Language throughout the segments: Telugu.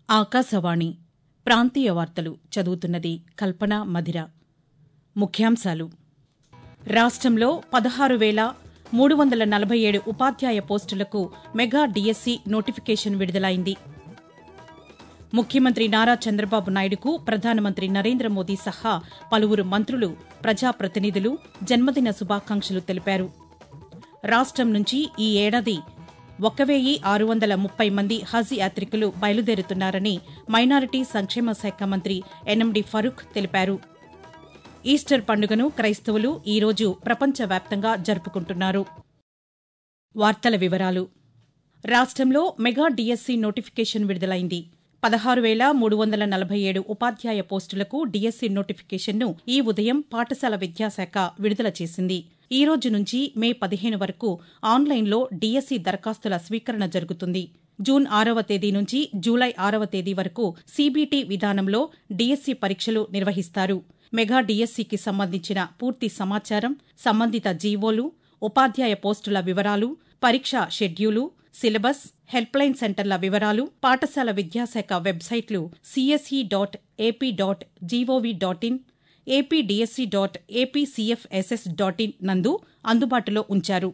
ఆకాశవాణి ప్రాంతీయ వార్తలు చదువుతున్నది కల్పన మధిర ముఖ్యాంశాలు రాష్ట్రంలో పదహారు వేల మూడు వందల నలభై ఏడు ఉపాధ్యాయ పోస్టులకు మెగా డీఎస్సీ నోటిఫికేషన్ విడుదలైంది ముఖ్యమంత్రి నారా చంద్రబాబు నాయుడుకు ప్రధానమంత్రి నరేంద్ర మోదీ సహా పలువురు మంత్రులు ప్రజాప్రతినిధులు జన్మదిన శుభాకాంక్షలు తెలిపారు రాష్టం నుంచి ఈ ఏడాది ఒక వెయ్యి ఆరు వందల ముప్పై మంది హజ్ యాత్రికులు బయలుదేరుతున్నారని మైనారిటీ సంక్షేమ శాఖ మంత్రి ఎన్ఎండి ఫరూక్ తెలిపారు ఈస్టర్ పండుగను క్రైస్తవులు ఈరోజు ప్రపంచవ్యాప్తంగా జరుపుకుంటున్నారు వార్తల వివరాలు రాష్టంలో మెగా డీఎస్సీ నోటిఫికేషన్ విడుదలైంది పదహారు వేల మూడు వందల నలభై ఏడు ఉపాధ్యాయ పోస్టులకు డీఎస్సీ నోటిఫికేషన్ను ఈ ఉదయం పాఠశాల విద్యాశాఖ విడుదల చేసింది ఈ రోజు నుంచి మే పదిహేను వరకు ఆన్లైన్లో డీఎస్సీ దరఖాస్తుల స్వీకరణ జరుగుతుంది జూన్ ఆరవ తేదీ నుంచి జూలై ఆరవ తేదీ వరకు సీబీటీ విధానంలో డీఎస్సీ పరీక్షలు నిర్వహిస్తారు మెగా డీఎస్సీకి సంబంధించిన పూర్తి సమాచారం సంబంధిత జీవోలు ఉపాధ్యాయ పోస్టుల వివరాలు పరీక్ష షెడ్యూలు సిలబస్ హెల్ప్లైన్ సెంటర్ల వివరాలు పాఠశాల విద్యాశాఖ వెబ్సైట్లు CSE dot AP dot GOV dot in APDSC dot APCFSS dot in నందు అందుబాటులో ఉంచారు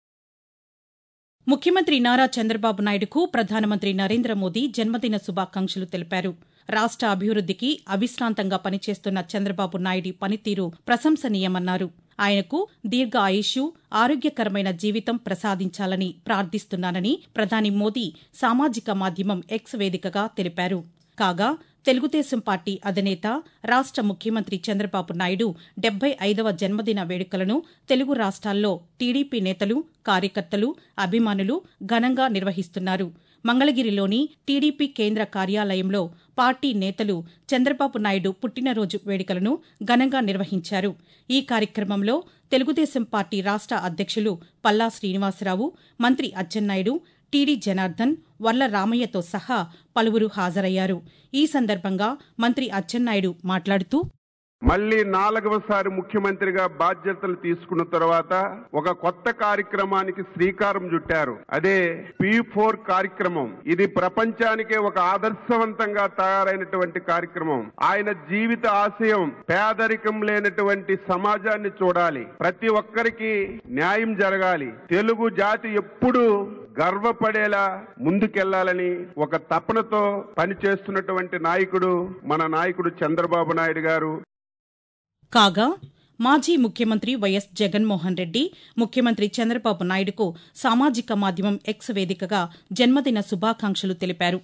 ముఖ్యమంత్రి నారా చంద్రబాబు నాయుడుకు ప్రధానమంత్రి నరేంద్ర మోదీ జన్మదిన శుభాకాంక్షలు తెలిపారు రాష్ట అభివృద్దికి అవిశ్రాంతంగా పనిచేస్తున్న చంద్రబాబు నాయుడి పనితీరు ప్రశంసనీయమన్నారు ఆయనకు దీర్ఘ ఆయుష్ ఆరోగ్యకరమైన జీవితం ప్రసాదించాలని ప్రార్థిస్తున్నానని ప్రధాని మోదీ సామాజిక మాధ్యమం ఎక్స్ వేదికగా తెలిపారు కాగా తెలుగుదేశం పార్టీ అధినేత రాష్ట ముఖ్యమంత్రి చంద్రబాబు నాయుడు డెబ్బై ఐదవ జన్మదిన వేడుకలను తెలుగు రాష్ట్రాల్లో టీడీపీ నేతలు కార్యకర్తలు అభిమానులు ఘనంగా నిర్వహిస్తున్నారు మంగళగిరిలోని టీడీపీ కేంద్ర కార్యాలయంలో పార్టీ నేతలు చంద్రబాబు నాయుడు పుట్టినరోజు వేడుకలను ఘనంగా నిర్వహించారు ఈ కార్యక్రమంలో తెలుగుదేశం పార్టీ రాష్ట అధ్యక్షులు పల్లా శ్రీనివాసరావు మంత్రి అచ్చెన్నాయుడు టీడీ జనార్దన్ వర్ల రామయ్యతో సహా పలువురు హాజరయ్యారు ఈ సందర్భంగా మంత్రి అచ్చెన్నాయుడు మాట్లాడుతూ మళ్ళీ నాలుగవసారి ముఖ్యమంత్రిగా బాధ్యతలు తీసుకున్న తర్వాత ఒక కొత్త కార్యక్రమానికి శ్రీకారం చుట్టారు అదే పి ఫోర్ కార్యక్రమం ఇది ప్రపంచానికే ఒక ఆదర్శవంతంగా తయారైనటువంటి కార్యక్రమం ఆయన జీవిత ఆశయం పేదరికం లేనటువంటి సమాజాన్ని చూడాలి ప్రతి ఒక్కరికి న్యాయం జరగాలి తెలుగు జాతి ఎప్పుడు గర్వపడేలా ముందుకెళ్లాలని ఒక తపనతో పనిచేస్తున్నటువంటి నాయకుడు మన నాయకుడు చంద్రబాబు నాయుడు గారు కాగా మాజీ ముఖ్యమంత్రి వైఎస్ జగన్మోహన్ రెడ్డి ముఖ్యమంత్రి చంద్రబాబు నాయుడుకు సామాజిక మాధ్యమం ఎక్స్ వేదికగా జన్మదిన శుభాకాంక్షలు తెలిపారు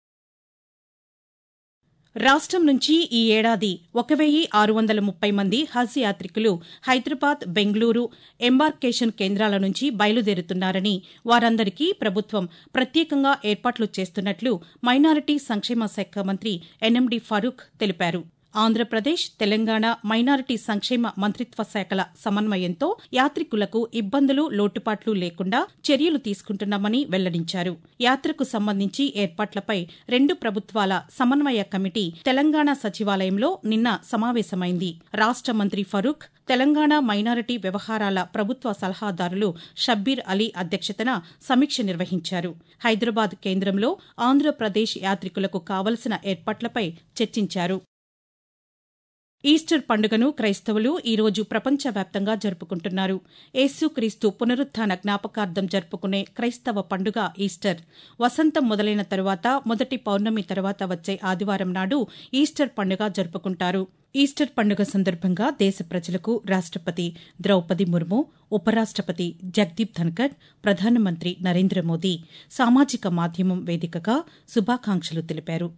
రాష్టం నుంచి ఈ ఏడాది ఒక వెయ్యి ఆరు వందల ముప్పై మంది హజ్ యాత్రికులు హైదరాబాద్ బెంగళూరు ఎంబార్కేషన్ కేంద్రాల నుంచి బయలుదేరుతున్నారని వారందరికీ ప్రభుత్వం ప్రత్యేకంగా ఏర్పాట్లు చేస్తున్నట్లు మైనారిటీ సంక్షేమ శాఖ మంత్రి ఎన్ఎండి ఫరూక్ తెలిపారు ఆంధ్రప్రదేశ్ తెలంగాణ మైనారిటీ సంక్షేమ మంత్రిత్వ శాఖల సమన్వయంతో యాత్రికులకు ఇబ్బందులు లోటుపాట్లు లేకుండా చర్యలు తీసుకుంటున్నామని వెల్లడించారు యాత్రకు సంబంధించి ఏర్పాట్లపై రెండు ప్రభుత్వాల సమన్వయ కమిటీ తెలంగాణ సచివాలయంలో నిన్న సమావేశమైంది రాష్ట మంత్రి ఫరూక్ తెలంగాణ మైనారిటీ వ్యవహారాల ప్రభుత్వ సలహాదారులు షబ్బీర్ అలీ అధ్యక్షతన సమీక్ష నిర్వహించారు హైదరాబాద్ కేంద్రంలో ఆంధ్రప్రదేశ్ యాత్రికులకు కావలసిన ఏర్పాట్లపై చర్చించారు ఈస్టర్ పండుగను క్రైస్తవులు ఈరోజు ప్రపంచవ్యాప్తంగా జరుపుకుంటున్నారు యేసుక్రీస్తు పునరుత్థాన జ్ఞాపకార్థం జరుపుకునే క్రైస్తవ పండుగ ఈస్టర్ వసంతం మొదలైన తరువాత మొదటి పౌర్ణమి తర్వాత వచ్చే ఆదివారం నాడు ఈస్టర్ పండుగ జరుపుకుంటారు ఈస్టర్ పండుగ సందర్భంగా దేశ ప్రజలకు రాష్టపతి ద్రౌపది ముర్ము ఉపరాష్టపతి జగదీప్ ధన్కర్ ప్రధానమంత్రి నరేంద్ర మోదీ సామాజిక మాధ్యమం వేదికగా శుభాకాంక్షలు తెలిపారు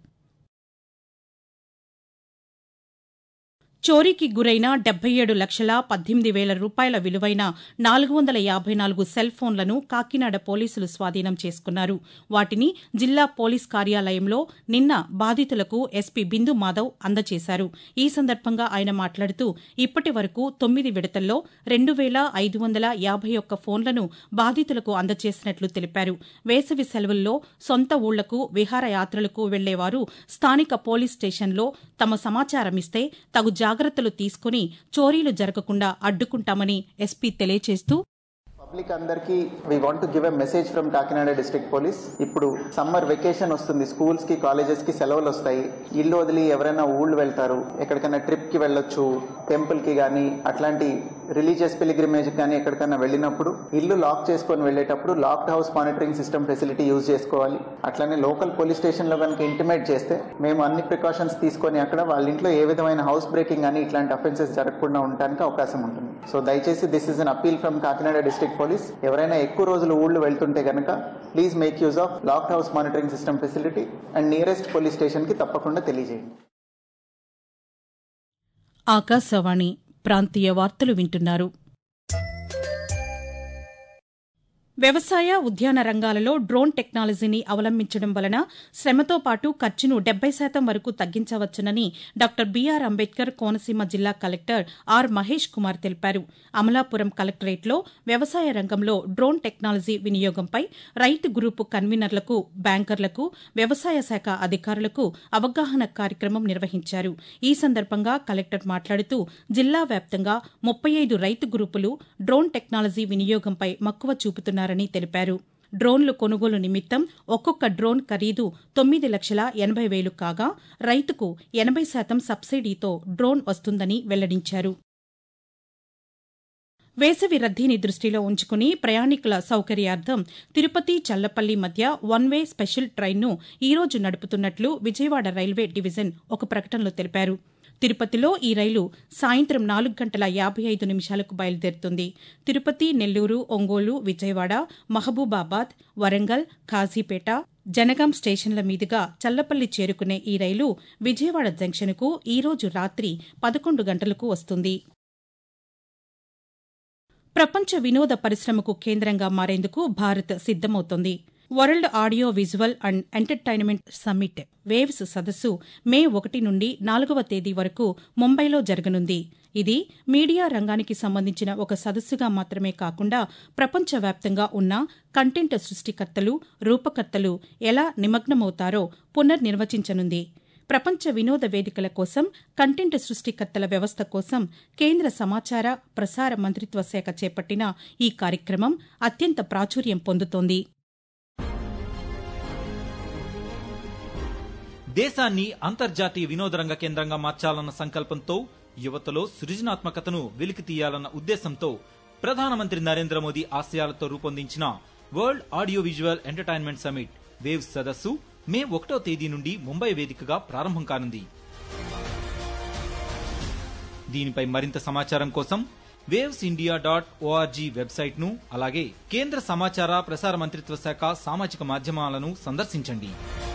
చోరీకి గురైన డెబ్బై ఏడు లక్షల పద్దెనిమిది వేల రూపాయల విలువైన నాలుగు వందల యాభై నాలుగు సెల్ ఫోన్లను కాకినాడ పోలీసులు స్వాధీనం చేసుకున్నారు వాటిని జిల్లా పోలీస్ కార్యాలయంలో నిన్న బాధితులకు ఎస్పీ బిందు మాధవ్ అందజేశారు ఈ సందర్భంగా ఆయన మాట్లాడుతూ ఇప్పటి వరకు తొమ్మిది విడతల్లో రెండు వేల ఐదు వందల యాభై ఒక్క ఫోన్లను బాధితులకు అందజేసినట్లు తెలిపారు వేసవి సెలవుల్లో సొంత ఊళ్లకు విహారయాత్రలకు వెళ్లేవారు స్థానిక పోలీస్ స్టేషన్లో తమ సమాచారమిస్తే తగు జాగ్రత్తలు తీసుకుని చోరీలు జరగకుండా అడ్డుకుంటామని ఎస్పీ తెలియజేస్తూ పబ్లిక్ అందరికి we want to give a message from Kakinada district police ఇప్పుడు సమ్మర్ వెకేషన్ వస్తుంది స్కూల్స్ కి కాలేజెస్ కి సెలవులు వస్తాయి ఇల్లు వదిలి ఎవరైనా ఊళ్ళు వెళ్తారు ఎక్కడికైనా ట్రిప్ కి వెళ్ళొచ్చు టెంపుల్ కి గానీ అట్లాంటి రిలీజియస్ పిలిగ్రిమేజ్ కానీ ఎక్కడికైనా వెళ్ళినప్పుడు ఇల్లు లాక్ చేసుకొని వెళ్ళేటప్పుడు locked house monitoring system facility use చేసుకోవాలి అట్లానే లోకల్ పోలీస్ స్టేషన్ లో కనుక ఇంటిమేట్ చేస్తే మేము అన్ని ప్రికాషన్స్ తీసుకొని అక్కడ వాళ్ళ ఇంట్లో ఏ విధమైన హౌస్ బ్రేకింగ్ కానీ ఇట్లాంటి అఫెన్సెస్ జరగకుండా ఉండడానికి అవకాశం ఉంటుంది సో దయచేసి this is an appeal from Kakinada district police ఎవరైనా ఎక్కువ రోజులు ఊళ్ళు వెళ్తుంటే కనుక please make use of locked house monitoring system facility and nearest police station కి తప్పకుండా తెలియజేయండి ఆకాశవాణి ప్రాంతీయ వార్తలు వింటున్నారు వ్యవసాయ ఉద్యాన రంగాలలో డ్రోన్ టెక్నాలజీని అవలంబించడం వలన శ్రమతో పాటు ఖర్చును డెబ్బై శాతం వరకు తగ్గించవచ్చునని డాక్టర్ బీఆర్ అంబేద్కర్ కోనసీమ జిల్లా కలెక్టర్ ఆర్ మహేష్ కుమార్ తెలిపారు అమలాపురం కలెక్టరేట్లో వ్యవసాయ రంగంలో డ్రోన్ టెక్నాలజీ వినియోగంపై రైతు గ్రూపు కన్వీనర్లకు బ్యాంకర్లకు వ్యవసాయ శాఖ అధికారులకు అవగాహన కార్యక్రమం నిర్వహించారు ఈ సందర్భంగా కలెక్టర్ మాట్లాడుతూ జిల్లా వ్యాప్తంగా ముప్పై ఐదు రైతు గ్రూపులు డ్రోన్ టెక్నాలజీ వినియోగంపై మక్కువ చూపుతున్నారని తెలిపారు డ్రోన్లు కొనుగోలు నిమిత్తం ఒక్కొక్క డ్రోన్ ఖరీదు తొమ్మిది లక్షల ఎనబై వేలు కాగా రైతుకు ఎనబై శాతం సబ్సిడీతో డ్రోన్ వస్తుందని వెల్లడించారు వేసవి రద్దీని దృష్టిలో ఉంచుకుని ప్రయాణికుల సౌకర్యార్థం తిరుపతి చల్లపల్లి మధ్య వన్ వే స్పెషల్ ట్రైన్ను ఈ రోజు నడుపుతున్నట్లు విజయవాడ రైల్వే డివిజన్ ఒక ప్రకటనలో తెలిపారు తిరుపతిలో ఈ రైలు సాయంత్రం నాలుగు గంటల యాభై ఐదు నిమిషాలకు బయలుదేరుతుంది తిరుపతి నెల్లూరు ఒంగోలు విజయవాడ మహబూబాబాద్ వరంగల్ కాజీపేట జనగాం స్టేషన్ల మీదుగా చల్లపల్లి చేరుకునే ఈ రైలు విజయవాడ జంక్షన్కు ఈ రోజు రాత్రి పదకొండు గంటలకు వస్తుంది ప్రపంచ వినోద పరిశ్రమకు కేంద్రంగా మారేందుకు భారత్ సిద్దమవుతోంది world audio visual and entertainment summit waves సదస్సు మే ఒకటి నుండి నాలుగవ తేదీ వరకు ముంబైలో జరగనుంది ఇది మీడియా రంగానికి సంబంధించిన ఒక సదస్సుగా మాత్రమే కాకుండా ప్రపంచవ్యాప్తంగా ఉన్న కంటెంట్ సృష్టికర్తలు రూపకర్తలు ఎలా నిమగ్నమవుతారో పునర్నిర్వచించనుంది ప్రపంచ వినోద వేదికల కోసం కంటెంట్ సృష్టికర్తల వ్యవస్థ కోసం కేంద్ర సమాచార ప్రసార మంత్రిత్వ శాఖ చేపట్టిన ఈ కార్యక్రమం అత్యంత ప్రాచుర్యం పొందుతోంది దేశాన్ని అంతర్జాతీయ వినోదరంగ కేంద్రంగా మార్చాలన్న సంకల్పంతో యువతలో సృజనాత్మకతను వెలికి తీయాలన్న ఉద్దేశంతో ప్రధానమంత్రి నరేంద్ర మోదీ ఆశయాలతో రూపొందించిన world audio visual entertainment summit waves సదస్సు మే ఒకటో తేదీ నుండి ముంబై వేదికగా ప్రారంభం కానుంది దీనిపై మరింత సమాచారం కోసం waves India dot ORG website ను అలాగే కేంద్ర సమాచార ప్రసార మంత్రిత్వ శాఖ సామాజిక మాధ్యమాలను సందర్శించండి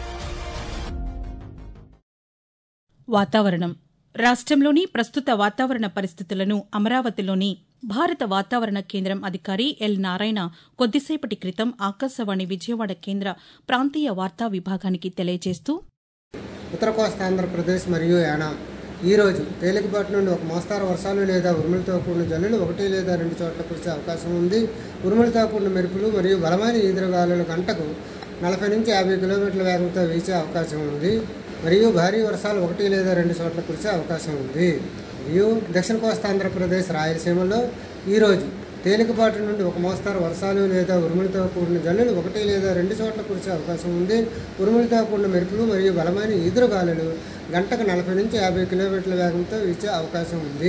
వాతావరణం రాష్ట్రంలోని ప్రస్తుత వాతావరణ పరిస్థితులను అమరావతిలోని భారత వాతావరణ కేంద్రం అధికారి ఎల్ నారాయణ కొద్దిసేపటి క్రితం ఆకాశవాణి విజయవాడ కేంద్ర ప్రాంతీయ వార్తా విభాగానికి తెలియజేస్తూ ఉత్తర కోస్తా ఆంధ్రప్రదేశ్ మరియు యానా ఈరోజు తేలికపాటి నుండి ఒక మోస్తారు వర్షాలు లేదా ఉరుములతో కూడిన జల్లులు ఒకటి లేదా రెండు చోట్ల కురిసే అవకాశం ఉంది ఉరుములతో కూడిన మెరుపులు మరియు బలమైన ఈదురుగాలులు గంటకు నలభై నుంచి యాభై కిలోమీటర్ల వేగంతో వీచే అవకాశం ఉంది మరియు భారీ వర్షాలు ఒకటి లేదా రెండు చోట్ల కురిసే అవకాశం ఉంది మరియు దక్షిణ కోస్తా ఆంధ్రప్రదేశ్ రాయలసీమలో ఈరోజు తేలికపాటి నుండి ఒక మోస్తారు వర్షాలు లేదా ఉరుములతో కూడిన జల్లులు ఒకటి లేదా రెండు చోట్ల కురిసే అవకాశం ఉంది ఉరుములతో కూడిన మెరుపులు మరియు బలమైన ఈదురుగాలులు గంటకు నలభై నుంచి యాభై కిలోమీటర్ల వేగంతో వీచే అవకాశం ఉంది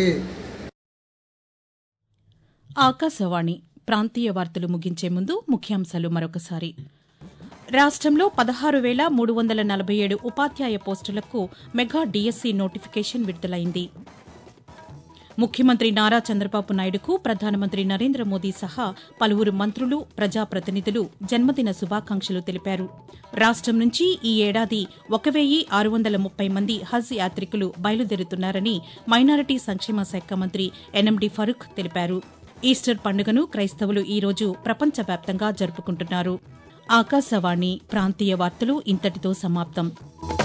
ఆకాశవాణి ప్రాంతీయ వార్తలు ముగించే ముందు ముఖ్యాంశాలు మరొకసారి రాష్ట్రంలో పదహారు వేల మూడు వందల నలభై ఏడు ఉపాధ్యాయ పోస్టులకు మెగా డీఎస్సీ నోటిఫికేషన్ విడుదలైంది ముఖ్యమంత్రి నారా చంద్రబాబు నాయుడుకు ప్రధానమంత్రి నరేంద్ర మోదీ సహా పలువురు మంత్రులు ప్రజాప్రతినిధులు జన్మదిన శుభాకాంక్షలు తెలిపారు రాష్టం నుంచి ఈ ఏడాది ఒక వెయ్యి ఆరు వందల ముప్పై మంది హజ్ యాత్రికులు బయలుదేరుతున్నారని మైనారిటీ సంక్షేమ శాఖ మంత్రి ఎన్ఎండి ఫరూక్ తెలిపారు ఈస్టర్ పండుగను క్రైస్తవులు ఈ రోజు ప్రపంచవ్యాప్తంగా జరుపుకుంటున్నారు ఆకాశవాణి ప్రాంతీయ వార్తలు ఇంతటితో సమాప్తం